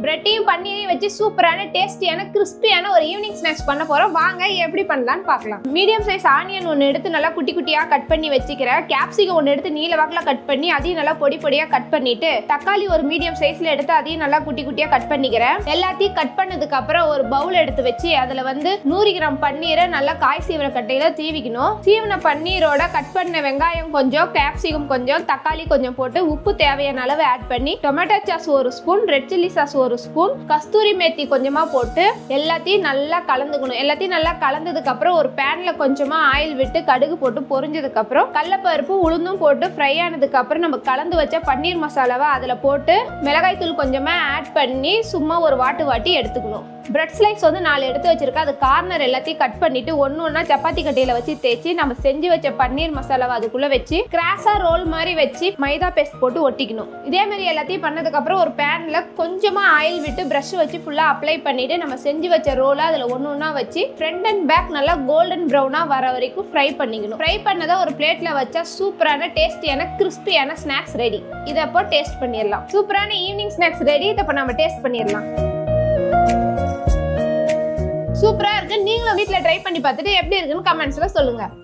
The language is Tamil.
பிரெட்டையும் பன்னீரையும் வச்சு சூப்பரான டேஸ்டியான கிறிஸ்பியான ஒரு ஈவினிங் ஸ்நாக்ஸ் பண்ண போறோம் வாங்க எப்படி பண்ணலாம்னு பார்க்கலாம் மீடியம் சைஸ் ஆனியன் ஒன்று எடுத்து நல்லா குட்டி குட்டியா கட் பண்ணி வச்சுக்கிறேன் கேப்சிகம் ஒன்று எடுத்து நீல வாக்கில் கட் பண்ணி அதையும் நல்லா பொடி பொடியா கட் பண்ணிட்டு தக்காளி ஒரு மீடியம் சைஸ்ல எடுத்து அதையும் நல்லா குட்டி குட்டியா கட் பண்ணிக்கிறேன் எல்லாத்தையும் கட் பண்ணதுக்கு அப்புறம் ஒரு பவுல் எடுத்து வச்சு அதுல வந்து நூறு கிராம் பன்னீரை நல்லா காய் சீவிர கட்டையில தீவிக்கணும் சீவின பன்னீரோட கட் பண்ண வெங்காயம் கொஞ்சம் கேப்சிகம் கொஞ்சம் தக்காளி கொஞ்சம் போட்டு உப்பு தேவையான அளவு ஆட் பண்ணி டொமேட்டோ சாஸ் ஒரு ஸ்பூன் ரெட் சில்லி சாஸ் ஒரு ஸ்பூன் கஸ்தூரி மேத்தி கொஞ்சமா போட்டு எல்லாத்தையும் நல்லா கலந்துக்கணும் எல்லாத்தையும் நல்லா கலந்ததுக்கு அப்புறம் ஒரு பேன்ல கொஞ்சமா ஆயில் விட்டு கடுகு போட்டு பொரிஞ்சதுக்கு அப்புறம் கடலப்பருப்பு உளுந்தும் போட்டு ஃப்ரை ஆனதுக்கு அப்புறம் நம்ம கலந்து வச்ச பன்னீர் மசாலாவை அதுல போட்டு மிளகாய் தூள் கொஞ்சமா ஆட் பண்ணி சும்மா ஒரு வாட்டு வாட்டி எடுத்துக்கணும் பிரெட் ஸ்லைஸ் வந்து நாலு எடுத்து வச்சிருக்கேன் அது கார்னர் எல்லாத்தையும் கட் பண்ணிட்டு ஒன்று ஒன்றா சப்பாத்தி கட்டையில வச்சு தேய்ச்சி நம்ம செஞ்சு வச்ச பன்னீர் மசாலாவை அதுக்குள்ள வச்சு கிராஸா ரோல் மாதிரி வச்சு மைதா பேஸ்ட் போட்டு ஒட்டிக்கணும் இதே மாதிரி எல்லாத்தையும் பண்ணதுக்கு அப்புறம் ஒரு பேன்ல கொஞ்சமா ஆயில் விட்டு பிரஷ் வச்சு ஃபுல்லா அப்ளை பண்ணிட்டு நம்ம செஞ்சு வச்ச ரோலை அதுல ஒன்று ஒன்றா வச்சு ஃப்ரண்ட் அண்ட் பேக் நல்லா கோல்டன் ப்ரௌனா வர வரைக்கும் ஃப்ரை பண்ணிக்கணும் ஃப்ரை பண்ணதை ஒரு பிளேட்ல வச்சா சூப்பரான டேஸ்டியான கிறிஸ்பியான ஸ்நாக்ஸ் ரெடி இதை அப்போ டேஸ்ட் பண்ணிடலாம் சூப்பரான ஈவினிங் ஸ்நாக்ஸ் ரெடி இதை இப்போ நம்ம டேஸ்ட் பண்ணிடலாம் சூப்பரா இருக்கு நீங்களும் வீட்ல ட்ரை பண்ணி பார்த்துட்டு எப்படி இருக்குன்னு கமெண்ட்ஸ்ல சொல்லுங்க